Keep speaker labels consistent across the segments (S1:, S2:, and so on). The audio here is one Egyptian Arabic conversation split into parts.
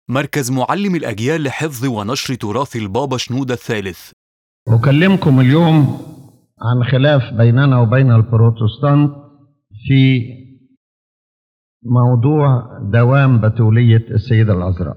S1: مركز معلم الأجيال لحفظ ونشر تراث البابا شنودة الثالث
S2: أكلمكم اليوم عن خلاف بيننا وبين البروتستانت في موضوع دوام بتولية السيدة العذراء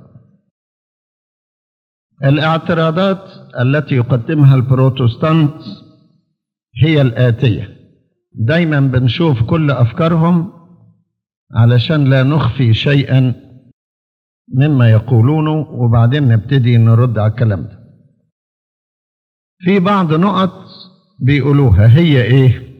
S2: الاعتراضات التي يقدمها البروتستانت هي الآتية دايما بنشوف كل أفكارهم علشان لا نخفي شيئا مما يقولونه وبعدين نبتدي نرد على الكلام ده في بعض نقط بيقولوها هي ايه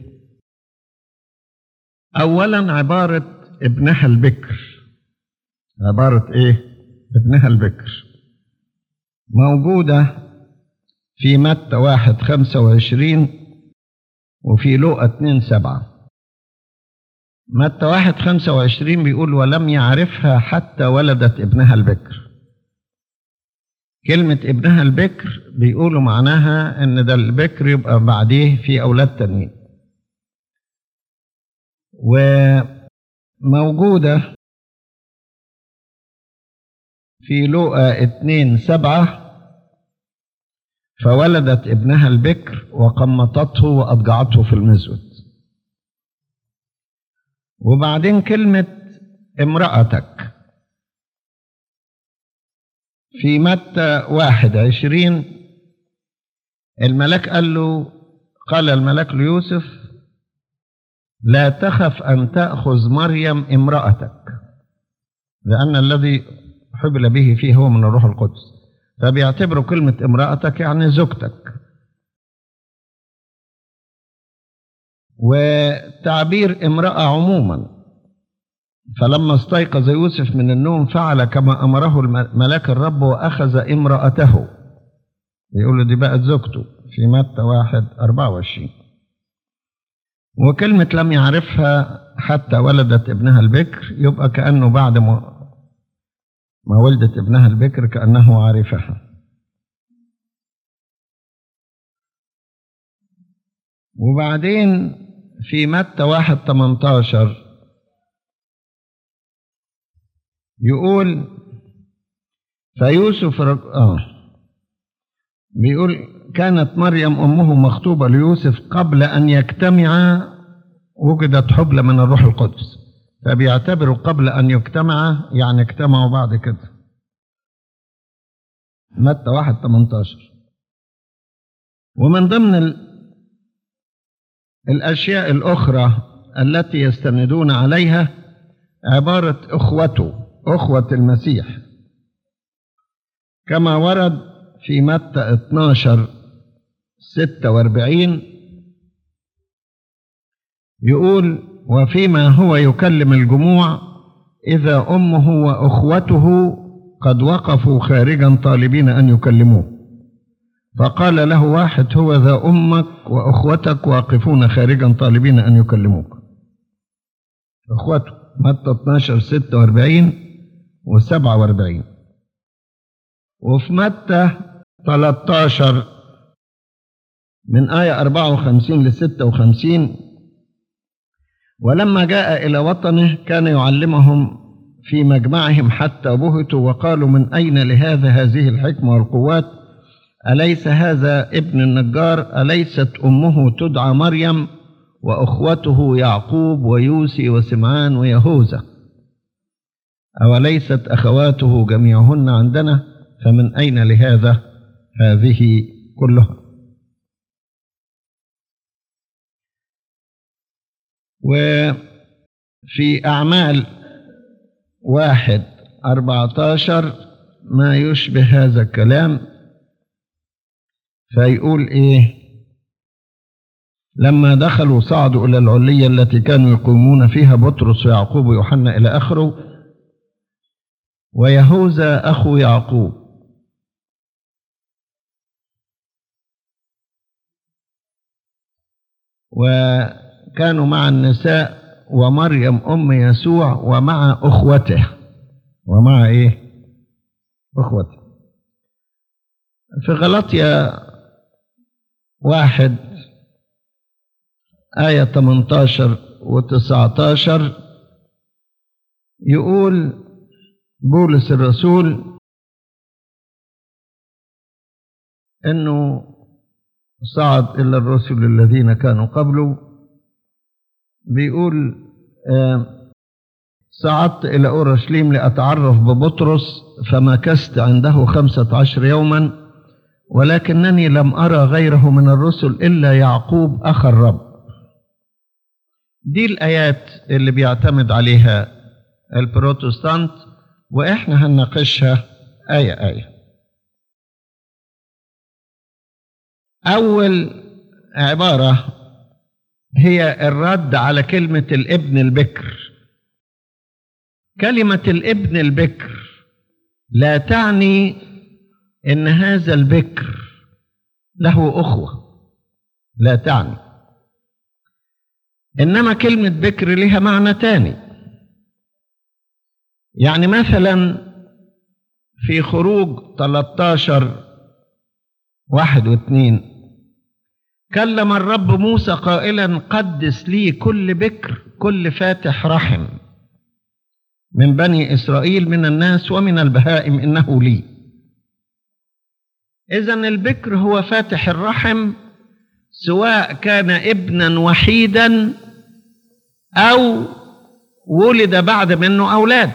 S2: اولا عبارة ابنها البكر عبارة ايه ابنها البكر موجودة في متى واحد خمسة وعشرين وفي لوقا اتنين سبعة متى واحد خمسة وعشرين بيقول ولم يعرفها حتى ولدت ابنها البكر كلمة ابنها البكر بيقولوا معناها ان ده البكر يبقى بعديه في اولاد تانيين وموجودة في لوقا اتنين سبعة فولدت ابنها البكر وقمطته وأضجعته في المزود وبعدين كلمة امرأتك في متى واحد عشرين الملاك قال له قال الملاك ليوسف لا تخف أن تأخذ مريم امرأتك لأن الذي حبل به فيه هو من الروح القدس فبيعتبروا كلمة امرأتك يعني زوجتك وتعبير امرأة عموما فلما استيقظ يوسف من النوم فعل كما أمره ملاك الرب وأخذ امرأته يقول له دي بقت زوجته في متى واحد أربعة وعشرين وكلمة لم يعرفها حتى ولدت ابنها البكر يبقى كأنه بعد ما ما ولدت ابنها البكر كأنه عارفها وبعدين في متى واحد 18 يقول فيوسف رج... آه بيقول كانت مريم أمه مخطوبة ليوسف قبل أن يجتمعا وجدت حبلى من الروح القدس فبيعتبروا قبل أن يجتمعا يعني اجتمعوا بعد كده متى واحد 18 ومن ضمن ال... الأشياء الأخرى التي يستندون عليها عبارة أخوته أخوة المسيح كما ورد في متى 12 46 يقول وفيما هو يكلم الجموع إذا أمه وأخوته قد وقفوا خارجا طالبين أن يكلموه فقال له واحد هو ذا أمك وأخوتك واقفون خارجا طالبين أن يكلموك أخوته متى 12 46 و 47 وفي متى 13 من آية 54 ل 56 ولما جاء إلى وطنه كان يعلمهم في مجمعهم حتى بهتوا وقالوا من أين لهذا هذه الحكمة والقوات أليس هذا ابن النجار أليست أمه تدعى مريم وأخوته يعقوب ويوسي وسمعان ويهوذا أوليست أخواته جميعهن عندنا فمن أين لهذا هذه كلها وفي أعمال واحد أربعتاشر ما يشبه هذا الكلام فيقول إيه لما دخلوا صعدوا إلى العلية التي كانوا يقومون فيها بطرس ويعقوب ويوحنا إلى آخره ويهوذا أخو يعقوب وكانوا مع النساء ومريم أم يسوع ومع أخوته ومع إيه أخوته في غلطية واحد آية 18 و 19 يقول بولس الرسول انه صعد الى الرسل الذين كانوا قبله بيقول آه صعدت الى اورشليم لاتعرف ببطرس فمكثت عنده خمسه عشر يوما ولكنني لم ارى غيره من الرسل الا يعقوب اخ الرب دي الايات اللي بيعتمد عليها البروتستانت واحنا هنناقشها ايه ايه أول عبارة هي الرد على كلمة الابن البكر كلمة الابن البكر لا تعني إن هذا البكر له أخوة لا تعني إنما كلمة بكر لها معنى تاني يعني مثلا في خروج 13 واحد واثنين كلم الرب موسى قائلا قدس لي كل بكر كل فاتح رحم من بني اسرائيل من الناس ومن البهائم انه لي اذا البكر هو فاتح الرحم سواء كان ابنا وحيدا او ولد بعد منه اولاد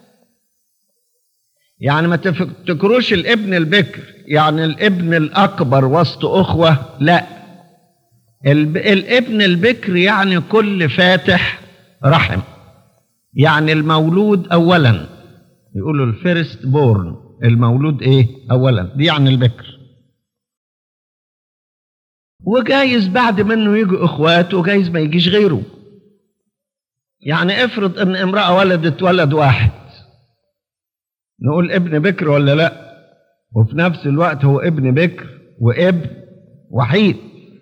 S2: يعني ما تفتكروش الابن البكر يعني الابن الاكبر وسط اخوه لا الابن البكر يعني كل فاتح رحم يعني المولود اولا يقولوا الفيرست بورن المولود ايه اولا دي يعني البكر وجايز بعد منه يجوا اخوات وجايز ما يجيش غيره يعني افرض ان امراه ولدت ولد واحد نقول ابن بكر ولا لا وفي نفس الوقت هو ابن بكر وابن وحيد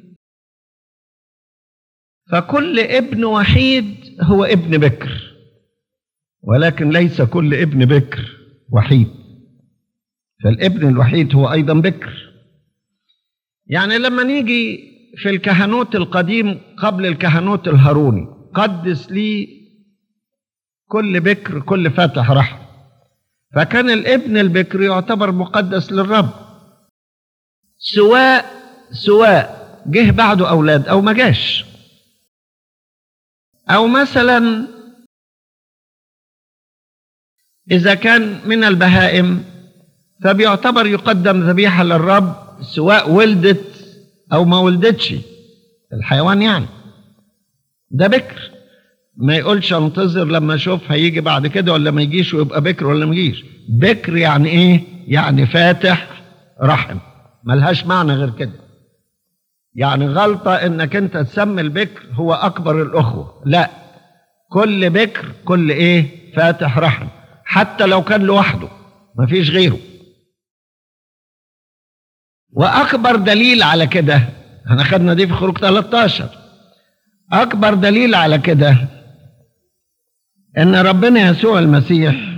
S2: فكل ابن وحيد هو ابن بكر ولكن ليس كل ابن بكر وحيد فالابن الوحيد هو ايضا بكر يعني لما نيجي في الكهنوت القديم قبل الكهنوت الهاروني قدس لي كل بكر كل فاتح رحم فكان الابن البكر يعتبر مقدس للرب سواء سواء جه بعده اولاد او ما جاش او مثلا اذا كان من البهائم فبيعتبر يقدم ذبيحه للرب سواء ولدت او ما ولدتش الحيوان يعني ده بكر ما يقولش انتظر لما اشوف هيجي بعد كده ولا ما يجيش ويبقى بكر ولا ما يجيش بكر يعني ايه يعني فاتح رحم ملهاش معنى غير كده يعني غلطة انك انت تسمي البكر هو اكبر الاخوة لا كل بكر كل ايه فاتح رحم حتى لو كان لوحده مفيش غيره واكبر دليل على كده احنا خدنا دي في خروج 13 اكبر دليل على كده ان ربنا يسوع المسيح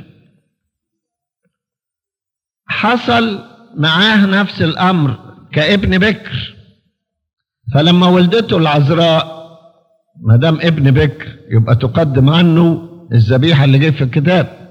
S2: حصل معاه نفس الامر كابن بكر فلما ولدته العذراء ما دام ابن بكر يبقى تقدم عنه الذبيحه اللي جه في الكتاب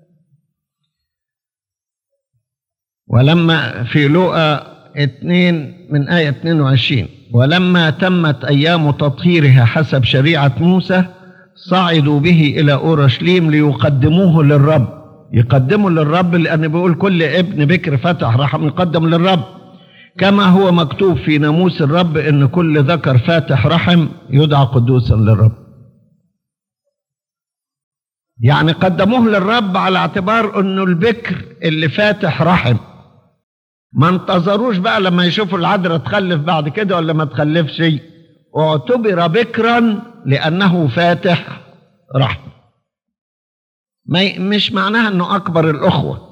S2: ولما في لوقا اثنين من آية 22 ولما تمت أيام تطهيرها حسب شريعة موسى صعدوا به إلى أورشليم ليقدموه للرب يقدموا للرب لأن بيقول كل ابن بكر فتح رحم يقدم للرب كما هو مكتوب في ناموس الرب إن كل ذكر فاتح رحم يدعى قدوسا للرب يعني قدموه للرب على اعتبار انه البكر اللي فاتح رحم ما انتظروش بقى لما يشوفوا العذراء تخلف بعد كده ولا ما تخلفش اعتبر بكرا لانه فاتح رحم ما مش معناها انه اكبر الاخوه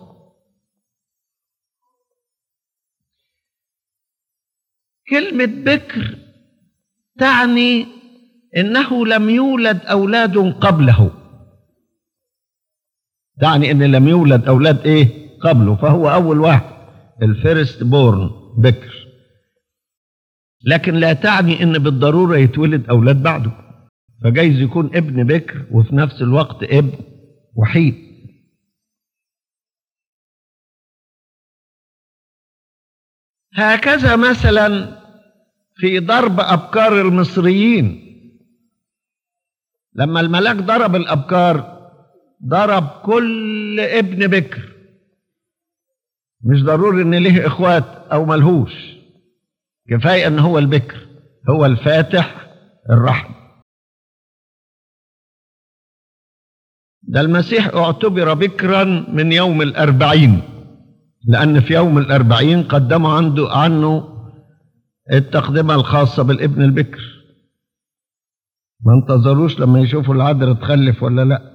S2: كلمه بكر تعني انه لم يولد اولاد قبله تعني ان لم يولد اولاد ايه قبله فهو اول واحد الفيرست بورن بكر لكن لا تعني ان بالضروره يتولد اولاد بعده فجايز يكون ابن بكر وفي نفس الوقت ابن وحيد هكذا مثلا في ضرب أبكار المصريين لما الملاك ضرب الأبكار ضرب كل ابن بكر مش ضروري ان ليه اخوات او ملهوش كفايه ان هو البكر هو الفاتح الرحم ده المسيح اعتبر بكرا من يوم الأربعين لأن في يوم الأربعين قدموا عنده عنه التقدمة الخاصة بالابن البكر ما انتظروش لما يشوفوا العذراء تخلف ولا لا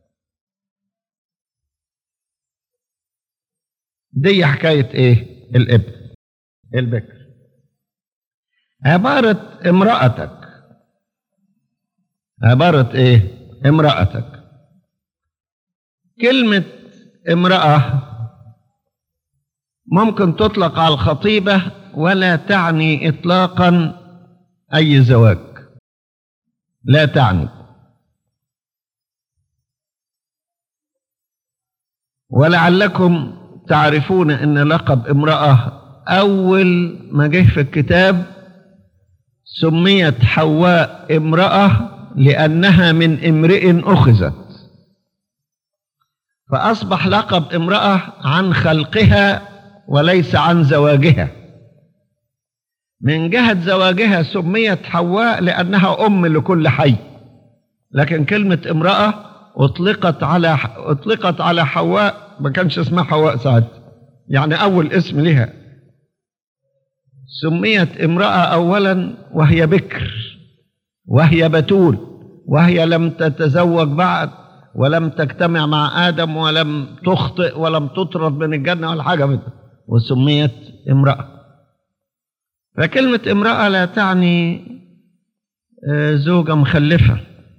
S2: دي حكاية ايه الابن البكر عبارة امرأتك عبارة ايه امرأتك كلمة امرأة ممكن تطلق على الخطيبة ولا تعني اطلاقا اي زواج لا تعني ولعلكم تعرفون ان لقب امرأة اول ما جه في الكتاب سميت حواء امرأة لأنها من امرئ أخذت فأصبح لقب امرأة عن خلقها وليس عن زواجها من جهة زواجها سميت حواء لأنها أم لكل حي لكن كلمة امرأة أطلقت على أطلقت على حواء ما كانش اسمها حواء ساعتها يعني أول اسم لها سميت امرأة أولا وهي بكر وهي بتول وهي لم تتزوج بعد ولم تجتمع مع آدم ولم تخطئ ولم تطرد من الجنة ولا حاجة منها وسميت امرأة فكلمة امرأة لا تعني زوجة مخلفة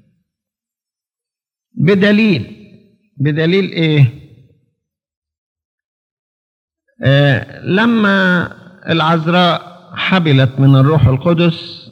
S2: بدليل بدليل ايه آه لما العذراء حبلت من الروح القدس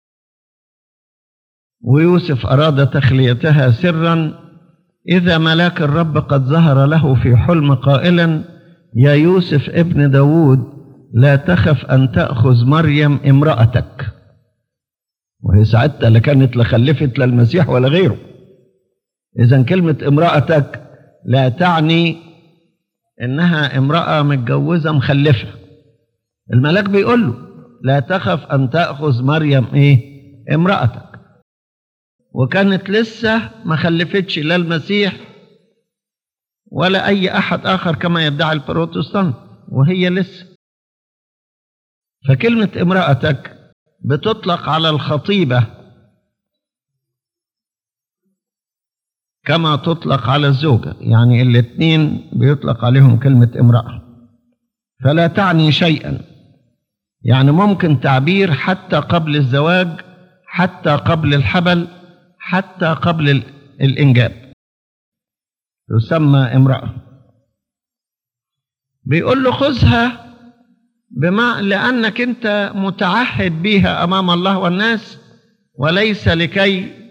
S2: ويوسف أراد تخليتها سرا إذا ملاك الرب قد ظهر له في حلم قائلا يا يوسف ابن داود لا تخف أن تأخذ مريم امرأتك وهي ساعتها لا كانت لا خلفت لا المسيح ولا غيره إذا كلمة امرأتك لا تعني إنها امرأة متجوزة مخلفة الملاك بيقول له لا تخف أن تأخذ مريم إيه امرأتك وكانت لسه ما خلفتش لا المسيح ولا أي أحد آخر كما يدعي البروتستانت وهي لسه فكلمة امرأتك بتطلق على الخطيبة كما تطلق على الزوجة يعني الاثنين بيطلق عليهم كلمة امرأة فلا تعني شيئا يعني ممكن تعبير حتى قبل الزواج حتى قبل الحبل حتى قبل الإنجاب تسمى امرأة بيقول له خذها بما لأنك أنت متعهد بها أمام الله والناس وليس لكي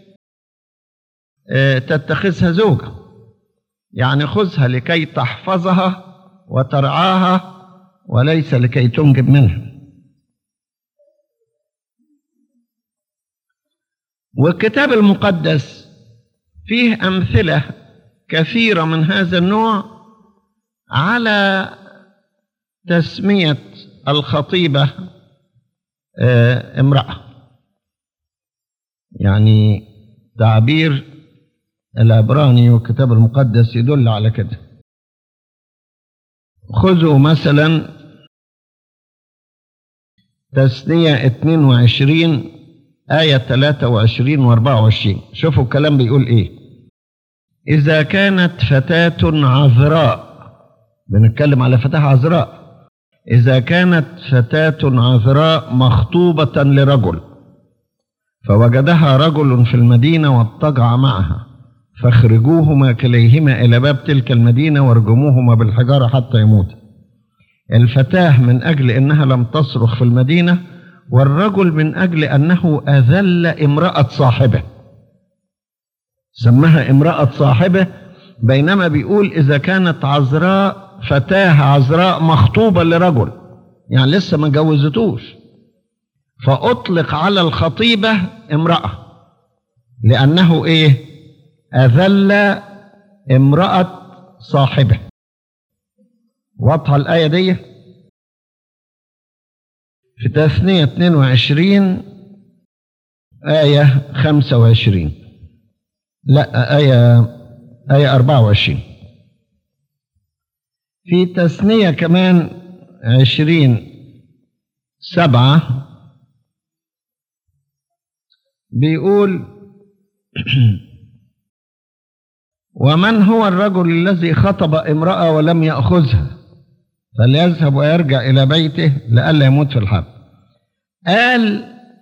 S2: تتخذها زوجة يعني خذها لكي تحفظها وترعاها وليس لكي تنجب منها والكتاب المقدس فيه أمثلة كثيرة من هذا النوع على تسمية الخطيبة امرأة يعني تعبير العبراني والكتاب المقدس يدل على كده خذوا مثلا تثنية 22 آية 23 و 24 شوفوا الكلام بيقول إيه إذا كانت فتاة عذراء بنتكلم على فتاة عذراء إذا كانت فتاة عذراء مخطوبة لرجل فوجدها رجل في المدينة واضطجع معها فاخرجوهما كليهما إلى باب تلك المدينة وارجموهما بالحجارة حتى يموت الفتاة من أجل أنها لم تصرخ في المدينة والرجل من أجل أنه أذل امرأة صاحبه سماها امرأة صاحبه بينما بيقول إذا كانت عذراء فتاة عذراء مخطوبة لرجل يعني لسه ما جوزتوش فأطلق على الخطيبة امرأة لأنه إيه أذل امرأة صاحبه واضحة الآية دي في تثنية 22 آية 25 لا آية آية 24 في تثنية كمان 20 سبعة بيقول ومن هو الرجل الذي خطب امرأة ولم يأخذها فليذهب ويرجع إلى بيته لئلا يموت في الحرب قال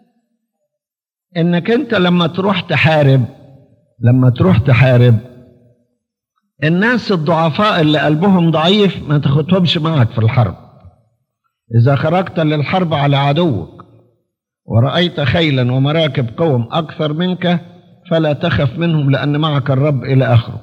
S2: إنك أنت لما تروح تحارب لما تروح تحارب الناس الضعفاء اللي قلبهم ضعيف ما تاخدهمش معك في الحرب إذا خرجت للحرب على عدوك ورأيت خيلا ومراكب قوم أكثر منك فلا تخف منهم لأن معك الرب إلى آخره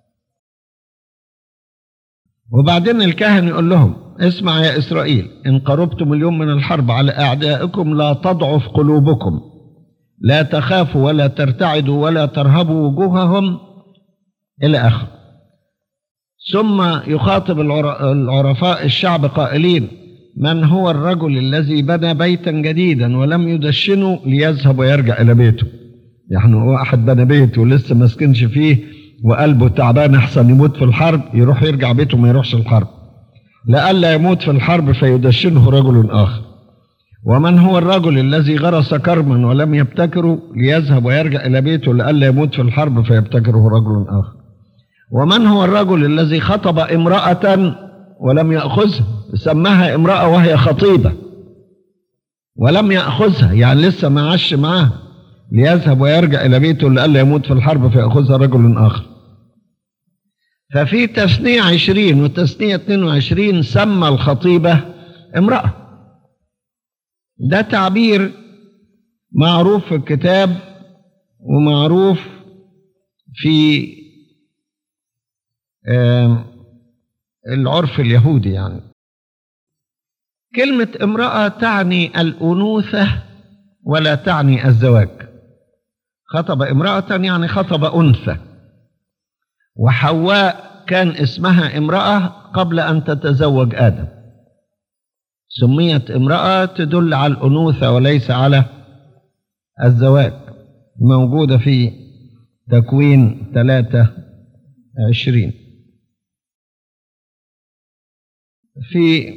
S2: وبعدين الكاهن يقول لهم اسمع يا إسرائيل إن قربتم اليوم من الحرب على أعدائكم لا تضعف قلوبكم لا تخافوا ولا ترتعدوا ولا ترهبوا وجوههم إلى آخره ثم يخاطب العر- العرفاء الشعب قائلين من هو الرجل الذي بنى بيتا جديدا ولم يدشنه ليذهب ويرجع إلى بيته يعني هو واحد بنى بيت ولسه ما سكنش فيه وقلبه تعبان احسن يموت في الحرب يروح يرجع بيته ما يروحش الحرب لئلا يموت في الحرب فيدشنه رجل اخر ومن هو الرجل الذي غرس كرما ولم يبتكره ليذهب ويرجع الى بيته لئلا يموت في الحرب فيبتكره رجل اخر ومن هو الرجل الذي خطب امرأة ولم يأخذها سماها امرأة وهي خطيبة ولم يأخذها يعني لسه ما عاش معاها ليذهب ويرجع إلى بيته لئلا يموت في الحرب فيأخذها رجل آخر ففي تثنية عشرين وتثنية 22 سمى الخطيبة امرأة ده تعبير معروف في الكتاب ومعروف في آم، العرف اليهودي يعني كلمة امرأة تعني الأنوثة ولا تعني الزواج خطب امرأة يعني خطب أنثى وحواء كان اسمها امرأة قبل أن تتزوج آدم سميت امرأة تدل على الأنوثة وليس على الزواج موجودة في تكوين ثلاثة عشرين في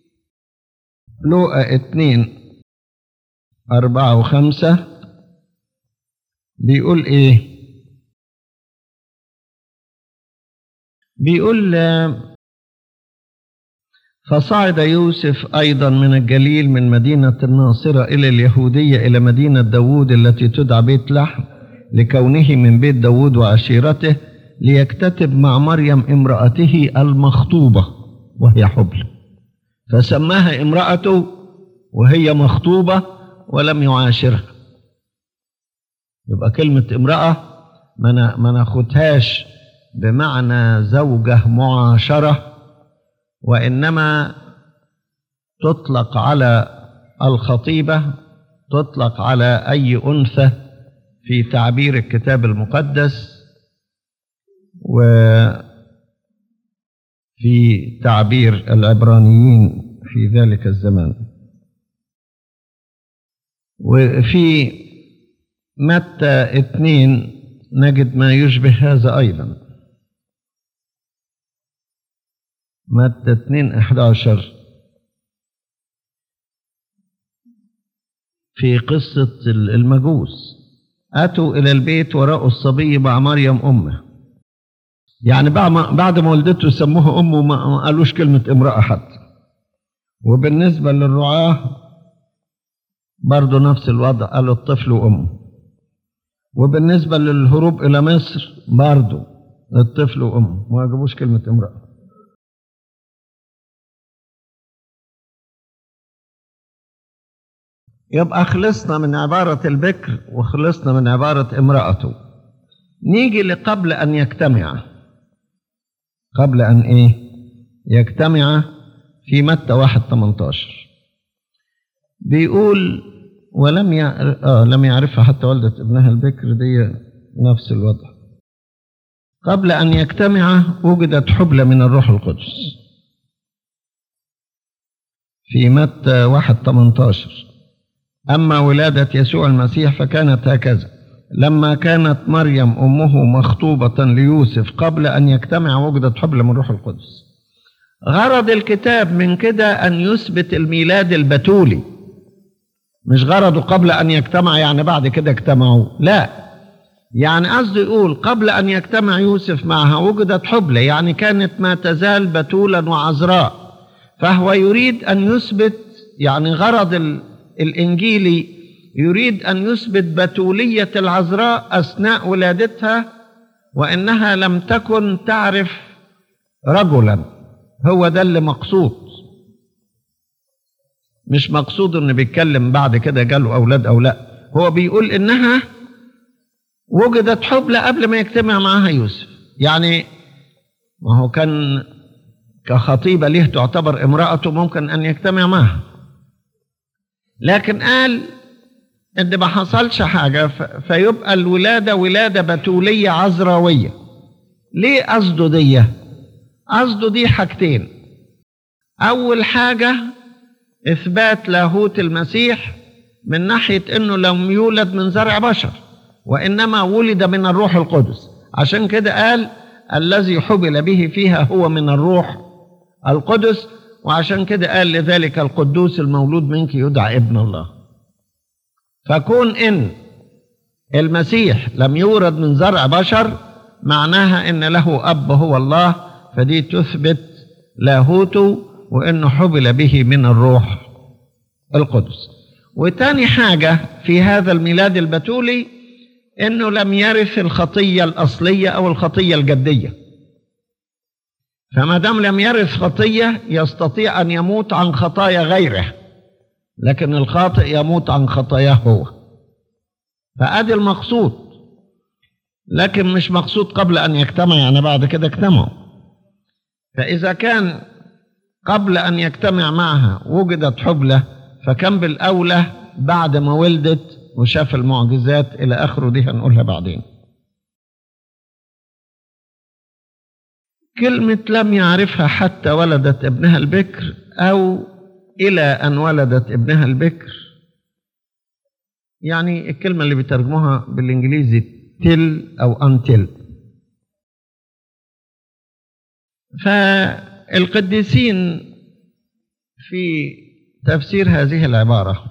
S2: لوقا اتنين أربعة وخمسة بيقول إيه؟ بيقول آه، فصعد يوسف أيضا من الجليل من مدينة الناصرة إلى اليهودية إلى مدينة داوود التي تدعى بيت لحم لكونه من بيت داوود وعشيرته ليكتتب مع مريم امرأته المخطوبة وهي حبل فسماها امرأته وهي مخطوبة ولم يعاشرها يبقى كلمة امرأة ما نا- ما ناخدهاش بمعنى زوجة معاشرة وإنما تطلق على الخطيبة تطلق على أي أنثى في تعبير الكتاب المقدس وفي تعبير العبرانيين في ذلك الزمان وفي متى اثنين نجد ما يشبه هذا أيضا متى اثنين احداشر في قصة المجوس أتوا إلى البيت ورأوا الصبي مع مريم أمه يعني بعد ما بعد ما ولدته سموها أمه ما ما قالوش كلمة امرأة حتى وبالنسبة للرعاة برضه نفس الوضع قالوا الطفل وأمه وبالنسبة للهروب إلى مصر برضه الطفل وأمه ما جابوش كلمة امرأة يبقى خلصنا من عبارة البكر وخلصنا من عبارة امرأته نيجي لقبل أن يجتمع قبل أن إيه يجتمع في متى واحد 18 بيقول ولم يعرف آه لم يعرفها حتى والدة ابنها البكر دي نفس الوضع قبل أن يجتمع وجدت حبلى من الروح القدس في متى واحد 18 أما ولادة يسوع المسيح فكانت هكذا لما كانت مريم أمه مخطوبة ليوسف قبل أن يجتمع وجدت حبلى من روح القدس غرض الكتاب من كده أن يثبت الميلاد البتولي مش غرضه قبل أن يجتمع يعني بعد كده اجتمعوا لا يعني قصده يقول قبل أن يجتمع يوسف معها وجدت حبلى يعني كانت ما تزال بتولا وعذراء فهو يريد أن يثبت يعني غرض الإنجيلي يريد أن يثبت بتولية العذراء أثناء ولادتها وإنها لم تكن تعرف رجلا هو ده اللي مقصود مش مقصود انه بيتكلم بعد كده جاله اولاد او لا هو بيقول انها وجدت حبلى قبل ما يجتمع معها يوسف يعني ما هو كان كخطيبة له تعتبر امرأته ممكن أن يجتمع معها لكن قال إن ما حصلش حاجة فيبقى الولادة ولادة بتولية عذراوية ليه قصده دي؟ قصده دي حاجتين أول حاجة إثبات لاهوت المسيح من ناحية إنه لم يولد من زرع بشر وإنما ولد من الروح القدس عشان كده قال الذي حبل به فيها هو من الروح القدس وعشان كده قال لذلك القدوس المولود منك يدعى ابن الله فكون إن المسيح لم يورد من زرع بشر معناها إن له أب هو الله فدي تثبت لاهوته وإنه حبل به من الروح القدس وتاني حاجة في هذا الميلاد البتولي إنه لم يرث الخطية الأصلية أو الخطية الجدية فما دام لم يرث خطية يستطيع أن يموت عن خطايا غيره لكن الخاطئ يموت عن خطاياه هو فأدي المقصود لكن مش مقصود قبل أن يجتمع يعني بعد كده اجتمعوا فإذا كان قبل أن يجتمع معها وجدت حبلى فكان بالأولى بعد ما ولدت وشاف المعجزات إلى آخره دي هنقولها بعدين كلمة لم يعرفها حتى ولدت ابنها البكر أو إلى أن ولدت ابنها البكر يعني الكلمة اللي بيترجموها بالإنجليزي تل أو أنتل فالقديسين في تفسير هذه العبارة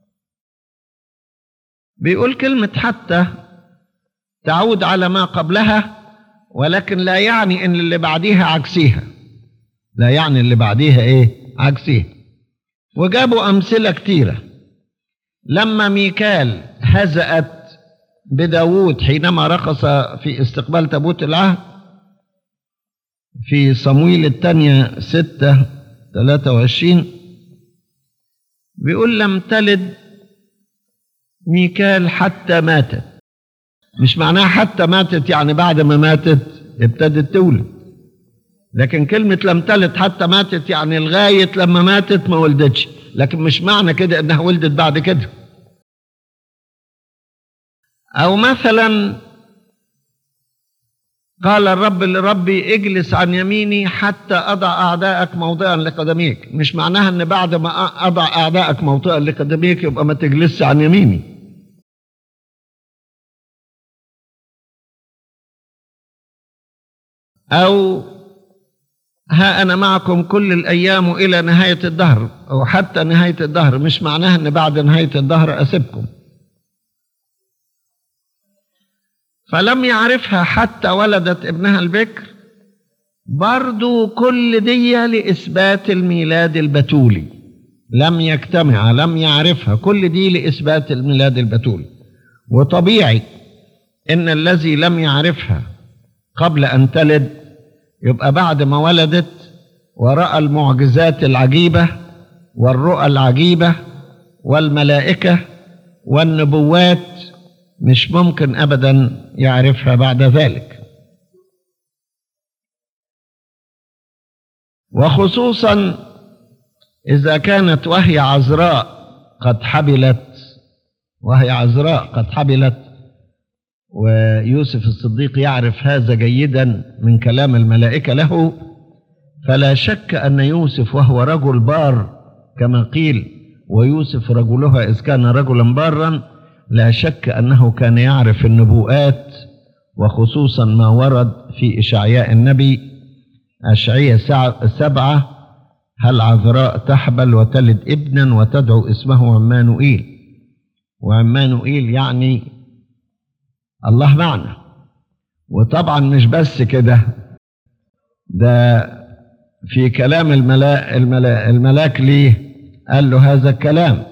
S2: بيقول كلمة حتى تعود على ما قبلها ولكن لا يعني ان اللي بعديها عكسيها لا يعني اللي بعديها ايه عكسيها وجابوا امثله كتيره لما ميكال هزأت بداوود حينما رقص في استقبال تابوت العهد في صمويل الثانية ستة ثلاثة وعشرين بيقول لم تلد ميكال حتى ماتت مش معناها حتى ماتت يعني بعد ما ماتت ابتدت تولد لكن كلمة لم تلد حتى ماتت يعني لغاية لما ماتت ما ولدتش لكن مش معنى كده انها ولدت بعد كده او مثلا قال الرب لربي اجلس عن يميني حتى اضع اعدائك موضعا لقدميك مش معناها ان بعد ما اضع اعدائك موضعا لقدميك يبقى ما تجلسش عن يميني أو ها أنا معكم كل الأيام إلى نهاية الدهر أو حتى نهاية الدهر مش معناها أن بعد نهاية الدهر أسيبكم فلم يعرفها حتى ولدت ابنها البكر برضو كل دي لإثبات الميلاد البتولي لم يجتمع لم يعرفها كل دي لإثبات الميلاد البتولي وطبيعي إن الذي لم يعرفها قبل أن تلد يبقى بعد ما ولدت ورأى المعجزات العجيبة والرؤى العجيبة والملائكة والنبوات مش ممكن أبدا يعرفها بعد ذلك وخصوصا إذا كانت وهي عذراء قد حبلت وهي عذراء قد حبلت ويوسف الصديق يعرف هذا جيدا من كلام الملائكة له فلا شك أن يوسف وهو رجل بار كما قيل ويوسف رجلها إذ كان رجلا بارا لا شك أنه كان يعرف النبوءات وخصوصا ما ورد في إشعياء النبي أشعية سبعة هل عذراء تحبل وتلد ابنا وتدعو اسمه عمانوئيل وعمانوئيل يعني الله معنا وطبعا مش بس كده ده في كلام الملاك, الملاك, الملاك ليه قال له هذا الكلام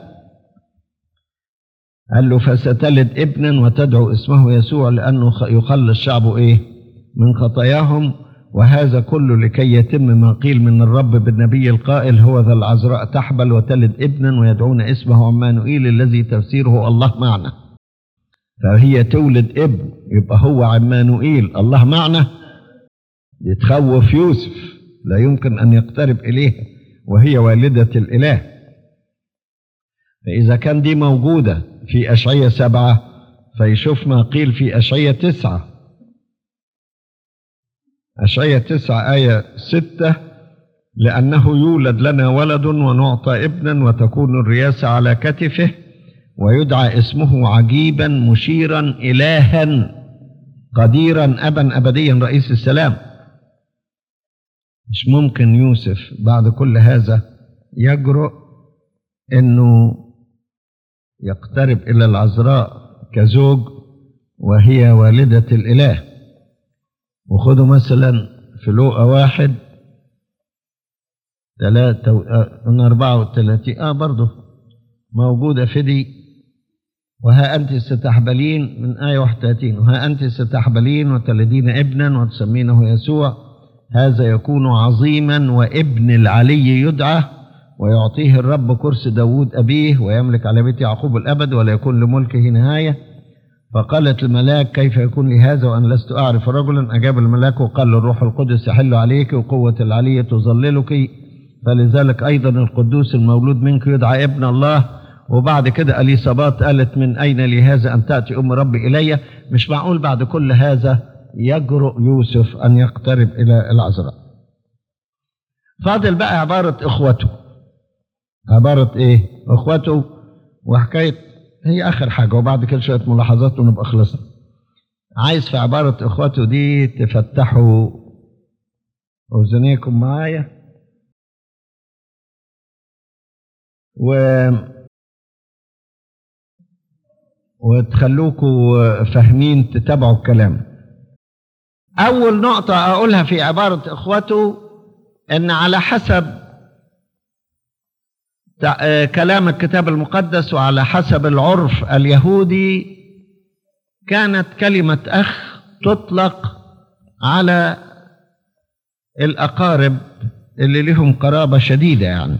S2: قال له فستلد ابنا وتدعو اسمه يسوع لأنه يخلص شعبه إيه من خطاياهم وهذا كله لكي يتم ما قيل من الرب بالنبي القائل هو ذا العذراء تحبل وتلد ابنا ويدعون اسمه عمانوئيل الذي تفسيره الله معنا فهي تولد ابن يبقى هو عمانوئيل الله معنا يتخوف يوسف لا يمكن أن يقترب إليها وهي والدة الإله فإذا كان دي موجودة في أشعية سبعة فيشوف ما قيل في أشعية تسعة أشعية تسعة آية ستة لأنه يولد لنا ولد ونعطى ابنا وتكون الرياسة على كتفه ويدعى اسمه عجيبا مشيرا إلها قديرا أبا أبديا رئيس السلام مش ممكن يوسف بعد كل هذا يجرؤ انه يقترب الى العذراء كزوج وهي والدة الاله وخدوا مثلا في لوقا واحد ثلاثة من أربعة وثلاثين آه برضه موجودة في دي وها أنت ستحبلين من آية 31 وها أنت ستحبلين وتلدين ابنا وتسمينه يسوع هذا يكون عظيما وابن العلي يدعى ويعطيه الرب كرسي داود أبيه ويملك على بيت يعقوب الأبد ولا يكون لملكه نهاية فقالت الملاك كيف يكون لي هذا وأن لست أعرف رجلا أجاب الملاك وقال له الروح القدس يحل عليك وقوة العلي تظللك فلذلك أيضا القدوس المولود منك يدعى ابن الله وبعد كده أليصابات قالت من أين لي هذا أن تأتي أم ربي إلي مش معقول بعد كل هذا يجرؤ يوسف أن يقترب إلى العذراء فاضل بقى عبارة إخوته عبارة إيه إخوته وحكاية هي آخر حاجة وبعد كده شوية ملاحظات ونبقى خلصنا عايز في عبارة إخوته دي تفتحوا أذنيكم معايا و وتخلوكوا فاهمين تتابعوا الكلام أول نقطة أقولها في عبارة إخوته إن على حسب كلام الكتاب المقدس وعلى حسب العرف اليهودي كانت كلمة أخ تطلق على الأقارب اللي لهم قرابة شديدة يعني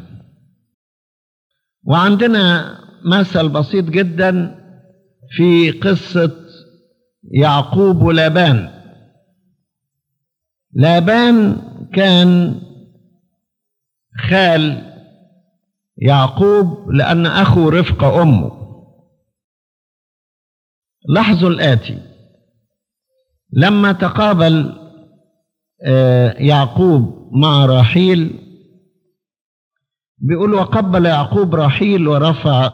S2: وعندنا مثل بسيط جدا في قصة يعقوب ولابان لابان كان خال يعقوب لأن أخو رفق أمه لاحظوا الآتي لما تقابل يعقوب مع راحيل بيقول وقبل يعقوب راحيل ورفع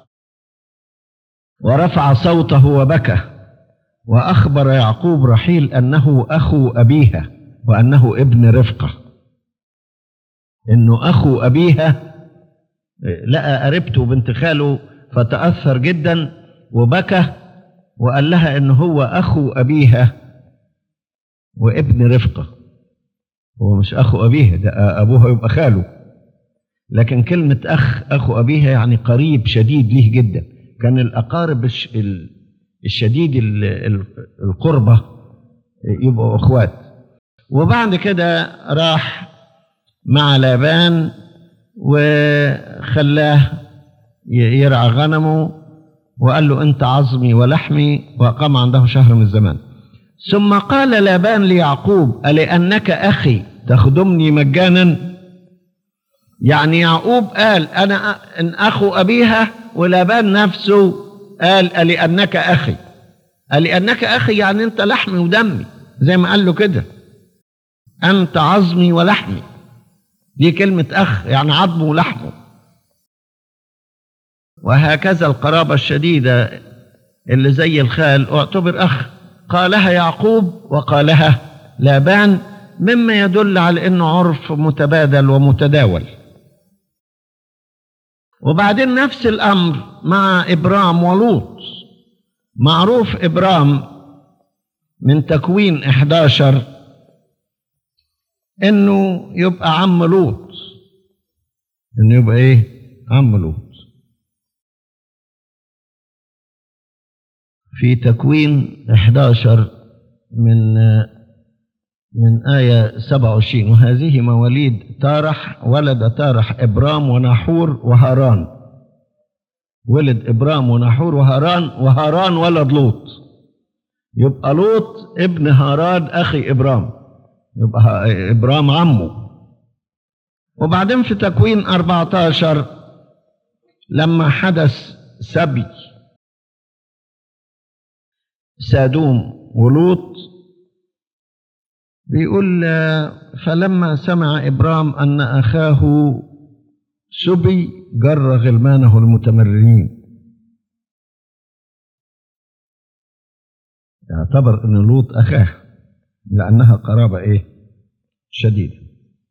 S2: ورفع صوته وبكى وأخبر يعقوب رحيل أنه أخو أبيها وأنه ابن رفقة إنه أخو أبيها لقى قريبته بنت خاله فتأثر جدا وبكى وقال لها إنه هو أخو أبيها وابن رفقة هو مش أخو أبيها ده أبوها يبقى خاله لكن كلمة أخ أخو أبيها يعني قريب شديد ليه جدا كان الأقارب الشديد القربة يبقوا أخوات وبعد كده راح مع لابان وخلاه يرعى غنمه وقال له أنت عظمي ولحمي وقام عنده شهر من الزمان ثم قال لابان ليعقوب ألأنك أخي تخدمني مجانا يعني يعقوب قال أنا إن أخو أبيها ولابان نفسه قال لأنك أخي لأنك أخي يعني أنت لحمي ودمي زي ما قال له كده أنت عظمي ولحمي دي كلمة أخ يعني عظمه ولحمه وهكذا القرابة الشديدة اللي زي الخال اعتبر أخ قالها يعقوب وقالها لابان مما يدل على أنه عرف متبادل ومتداول وبعدين نفس الأمر مع إبرام ولوط معروف إبرام من تكوين 11 إنه يبقى عم لوط إنه يبقى إيه؟ عم لوط في تكوين 11 من من آية 27 وهذه مواليد تارح ولد تارح إبرام وناحور وهاران ولد إبرام وناحور وهاران وهاران ولد لوط يبقى لوط ابن هاران أخي إبرام يبقى إبرام عمه وبعدين في تكوين 14 لما حدث سبي سادوم ولوط بيقول فلما سمع إبرام أن أخاه سبي جر غلمانه المتمررين يعتبر أن لوط أخاه لأنها قرابة إيه شديدة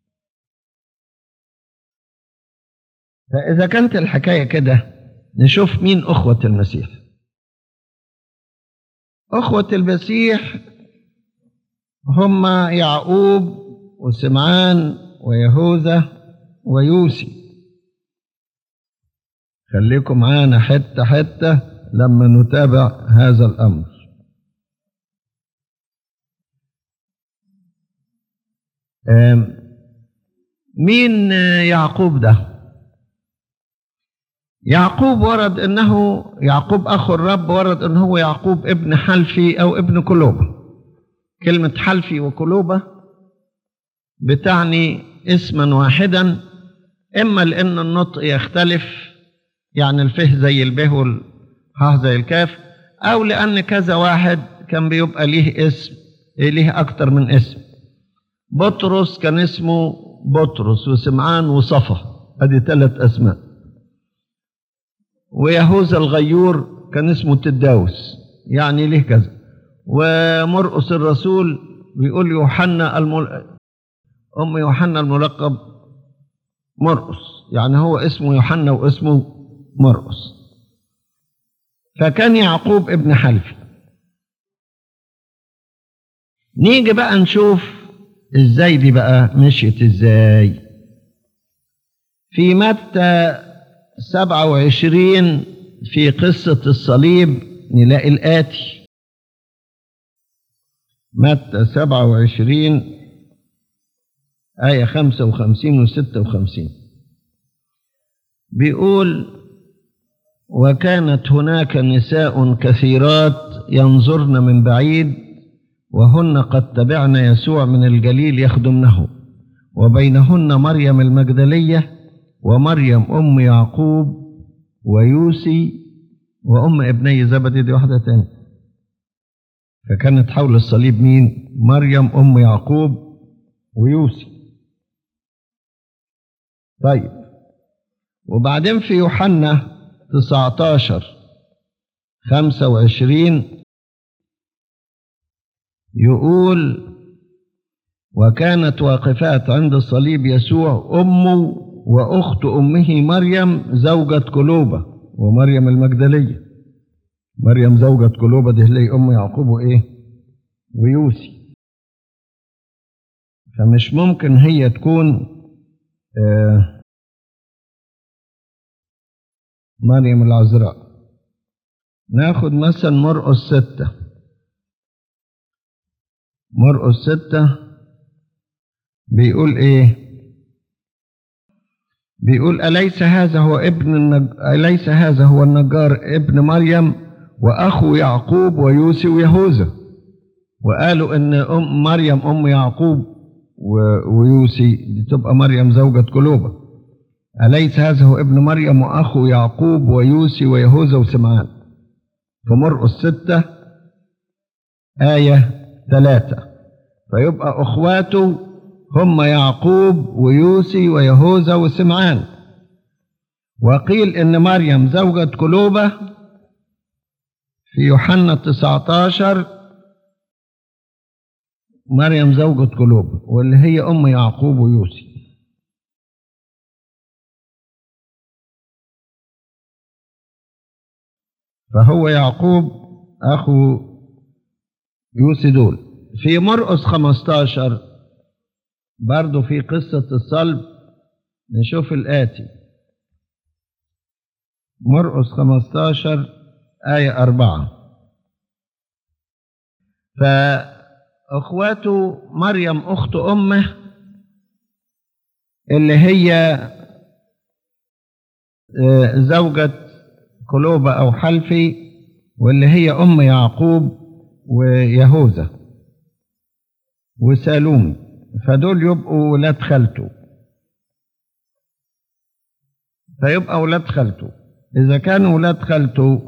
S2: فإذا كانت الحكاية كده نشوف مين أخوة المسيح أخوة المسيح هم يعقوب وسمعان ويهوذا ويوسي خليكم معانا حتة حتة لما نتابع هذا الأمر مين يعقوب ده يعقوب ورد انه يعقوب اخو الرب ورد انه هو يعقوب ابن حلفي او ابن كلوبه كلمة حلفي وكلوبة بتعني اسما واحدا إما لأن النطق يختلف يعني الفه زي البه والها زي الكاف أو لأن كذا واحد كان بيبقى ليه اسم ليه أكتر من اسم بطرس كان اسمه بطرس وسمعان وصفا ادي ثلاث اسماء ويهوذا الغيور كان اسمه تداوس يعني ليه كذا ومرقس الرسول بيقول يوحنا المل... ام يوحنا الملقب مرقس يعني هو اسمه يوحنا واسمه مرقس فكان يعقوب ابن حلفي نيجي بقى نشوف ازاي دي بقى مشيت ازاي في متى 27 في قصة الصليب نلاقي الآتي متى 27 آية 55 و 56 بيقول وكانت هناك نساء كثيرات ينظرن من بعيد وهن قد تبعن يسوع من الجليل يخدمنه وبينهن مريم المجدلية ومريم أم يعقوب ويوسي وأم ابني زبدي دي واحدة تانية فكانت حول الصليب مين مريم أم يعقوب ويوسي طيب وبعدين في يوحنا 19 25 يقول وكانت واقفات عند الصليب يسوع أمه وأخت أمه مريم زوجة كلوبة ومريم المجدلية مريم زوجة كلوبة دي هي أم يعقوب وإيه ويوسي فمش ممكن هي تكون آه مريم العذراء ناخد مثلا مرقس ستة مرقس ستة بيقول ايه بيقول أليس هذا هو ابن النج... أليس هذا هو النجار ابن مريم وأخو يعقوب ويوسي ويهوذا وقالوا إن أم مريم أم يعقوب و... ويوسي دي تبقى مريم زوجة كلوبة أليس هذا هو ابن مريم وأخو يعقوب ويوسي ويهوذا وسمعان في مرقس ستة آية ثلاثة فيبقى أخواته هم يعقوب ويوسي ويهوذا وسمعان وقيل إن مريم زوجة كلوبة في يوحنا 19 مريم زوجة كلوبة واللي هي أم يعقوب ويوسي فهو يعقوب أخو يوسي دول في مرقس 15 برضو في قصة الصلب نشوف الآتي مرقس 15 آية أربعة فأخواته مريم أخت أمه اللي هي آه، زوجة كلوبة أو حلفي واللي هي أم يعقوب ويهوذا وسالومي فدول يبقوا ولاد خالته فيبقى ولاد خالته إذا كانوا ولاد خالته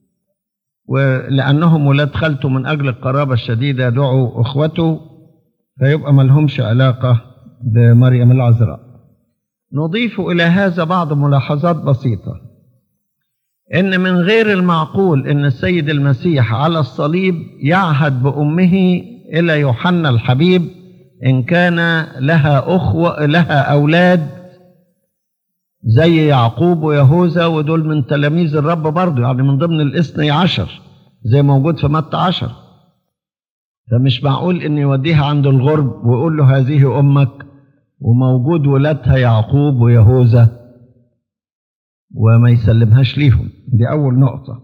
S2: ولأنهم ولاد خالته من أجل القرابة الشديدة دعوا أخوته فيبقى ملهمش علاقة بمريم العذراء نضيف إلى هذا بعض ملاحظات بسيطة إن من غير المعقول إن السيد المسيح على الصليب يعهد بأمه إلى يوحنا الحبيب إن كان لها أخوة لها أولاد زي يعقوب ويهوذا ودول من تلاميذ الرب برضه يعني من ضمن الاثني عشر زي موجود في متى عشر فمش معقول ان يوديها عند الغرب ويقول له هذه امك وموجود ولادها يعقوب ويهوذا وما يسلمهاش ليهم دي اول نقطه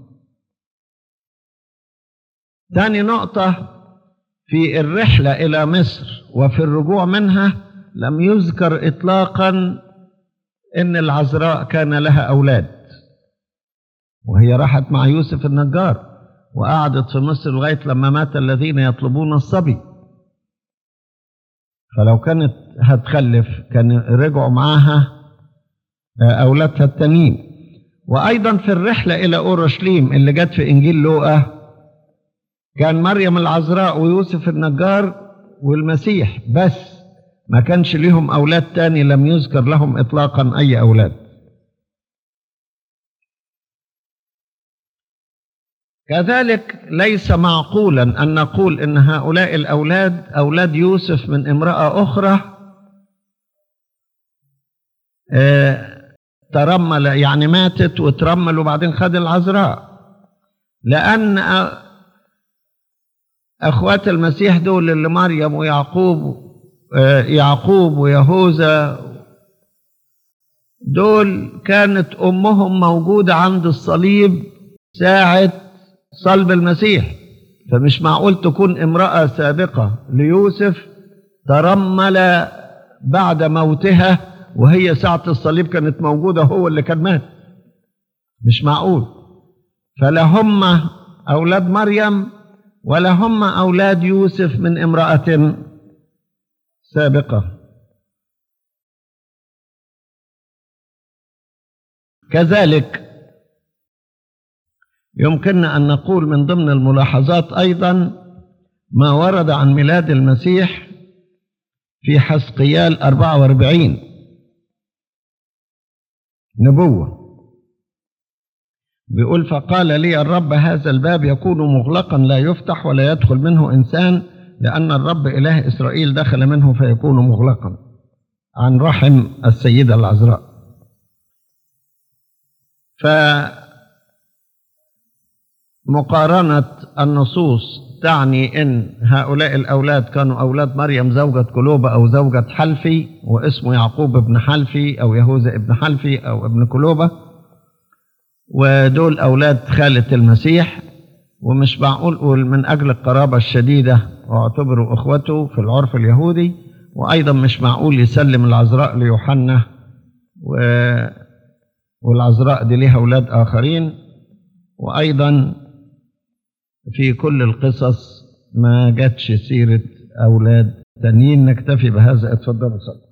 S2: ثاني نقطه في الرحله الى مصر وفي الرجوع منها لم يذكر اطلاقا ان العذراء كان لها اولاد وهي راحت مع يوسف النجار وقعدت في مصر لغايه لما مات الذين يطلبون الصبي فلو كانت هتخلف كان رجعوا معاها اولادها التانيين وايضا في الرحله الى اورشليم اللي جت في انجيل لوقا كان مريم العذراء ويوسف النجار والمسيح بس ما كانش ليهم أولاد تاني لم يذكر لهم إطلاقا أي أولاد كذلك ليس معقولا أن نقول أن هؤلاء الأولاد أولاد يوسف من امرأة أخرى آه، ترمل يعني ماتت وترمل وبعدين خد العذراء لأن أخوات المسيح دول اللي مريم ويعقوب يعقوب ويهوذا دول كانت امهم موجوده عند الصليب ساعه صلب المسيح فمش معقول تكون امراه سابقه ليوسف ترمل بعد موتها وهي ساعه الصليب كانت موجوده هو اللي كان مات مش معقول فلا هم اولاد مريم ولا هم اولاد يوسف من امراه سابقة كذلك يمكننا أن نقول من ضمن الملاحظات أيضا ما ورد عن ميلاد المسيح في حسقيال 44 نبوة بيقول فقال لي الرب هذا الباب يكون مغلقا لا يفتح ولا يدخل منه إنسان لأن الرب إله إسرائيل دخل منه فيكون مغلقا عن رحم السيدة العذراء فمقارنة النصوص تعني أن هؤلاء الأولاد كانوا أولاد مريم زوجة كلوبة أو زوجة حلفي واسمه يعقوب ابن حلفي أو يهوذا ابن حلفي أو ابن كلوبة ودول أولاد خالة المسيح ومش معقول من أجل القرابة الشديدة واعتبروا اخوته في العرف اليهودي وايضا مش معقول يسلم العذراء ليوحنا و... والعذراء دي ليها اولاد اخرين وايضا في كل القصص ما جاتش سيره اولاد تانيين نكتفي بهذا اتفضلوا صلوا